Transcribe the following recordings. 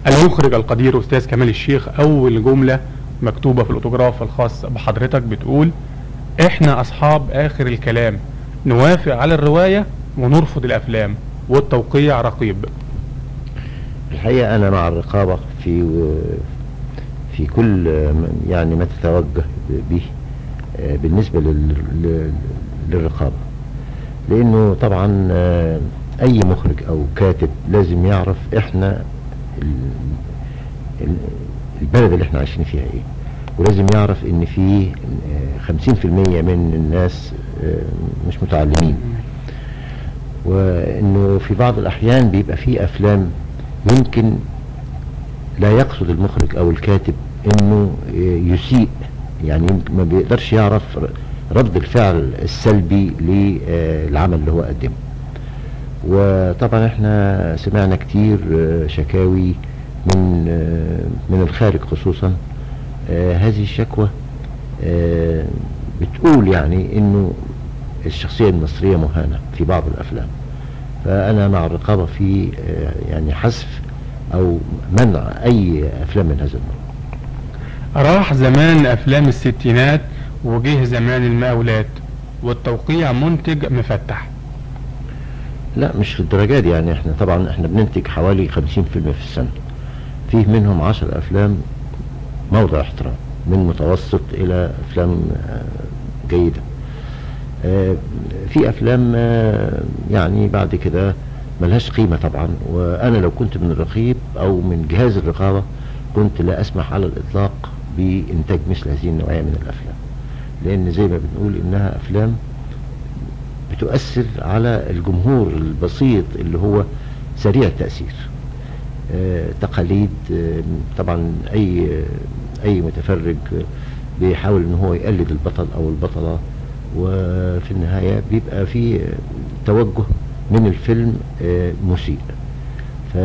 المخرج القدير أستاذ كمال الشيخ أول جملة مكتوبة في الأوتوجراف الخاص بحضرتك بتقول إحنا أصحاب آخر الكلام نوافق على الرواية ونرفض الأفلام والتوقيع رقيب الحقيقة أنا مع الرقابة في في كل يعني ما تتوجه به بالنسبة لل- للرقابة لأنه طبعا أي مخرج أو كاتب لازم يعرف إحنا ال- ال- البلد اللي احنا عايشين فيها ايه ولازم يعرف ان في خمسين في المية من الناس آه، مش متعلمين وانه في بعض الاحيان بيبقى في افلام يمكن لا يقصد المخرج او الكاتب انه آه، يسيء يعني يمكن ما بيقدرش يعرف رد الفعل السلبي للعمل اللي هو قدمه وطبعا احنا سمعنا كتير آه، شكاوي من آه، من الخارج خصوصا آه، هذه الشكوى آه، بتقول يعني انه الشخصية المصرية مهانة في بعض الافلام فانا مع الرقابة في آه، يعني حذف او منع اي افلام من هذا النوع راح زمان أفلام الستينات وجه زمان المقاولات والتوقيع منتج مفتح لا مش في الدرجات دي يعني احنا طبعا احنا بننتج حوالي 50 فيلم في السنة فيه منهم 10 افلام موضع احترام من متوسط الى افلام آه، جيدة آه، في افلام آه، يعني بعد كده ملهاش قيمة طبعا وانا لو كنت من الرقيب او من جهاز الرقابة كنت لا اسمح على الاطلاق بانتاج مثل هذه النوعية من الافلام لان زي ما بنقول انها افلام بتؤثر على الجمهور البسيط اللي هو سريع التأثير آه، تقاليد آه، طبعا اي اي متفرج بيحاول ان هو يقلد البطل او البطلة وفي النهاية بيبقى في توجه من الفيلم آه، مسيء ف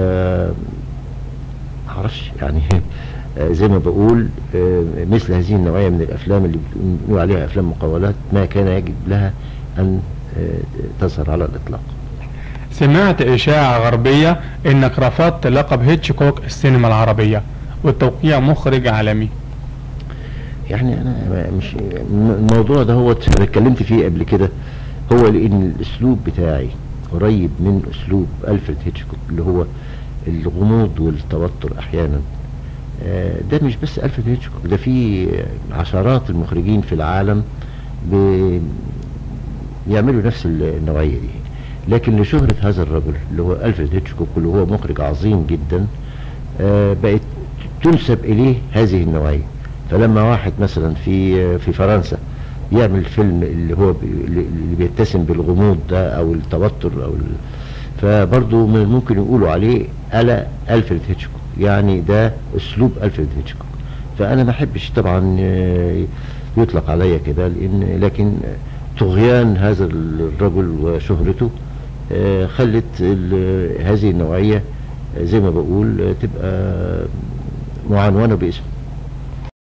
معرفش يعني آه، زي ما بقول آه، مثل هذه النوعية من الافلام اللي بنقول عليها افلام مقاولات ما كان يجب لها ان آه، تظهر على الاطلاق سمعت إشاعة غربية إنك رفضت لقب هيتشكوك السينما العربية والتوقيع مخرج عالمي يعني انا مش الموضوع ده هو انا اتكلمت فيه قبل كده هو لان الاسلوب بتاعي قريب من اسلوب الفريد هيتشكوك اللي هو الغموض والتوتر احيانا آه، ده مش بس الفريد هيتشكوك ده في عشرات المخرجين في العالم بي- بيعملوا نفس النوعية دي لكن لشهرة هذا الرجل اللي هو الفريد هيتشكوك اللي هو مخرج عظيم جدا آه، بقت تنسب اليه هذه النوعية فلما واحد مثلا في في فرنسا يعمل فيلم اللي هو بي- اللي بيتسم بالغموض ده او التوتر او ال... فبرضه من الممكن يقولوا عليه ألا ألفريد هيتشكوك يعني ده اسلوب ألفريد هيتشكوك فانا ما احبش طبعا آه، يطلق عليا كده لان لكن طغيان هذا الرجل وشهرته آه، خلت ال- هذه النوعية آه، زي ما بقول آه، تبقى معنونة باسم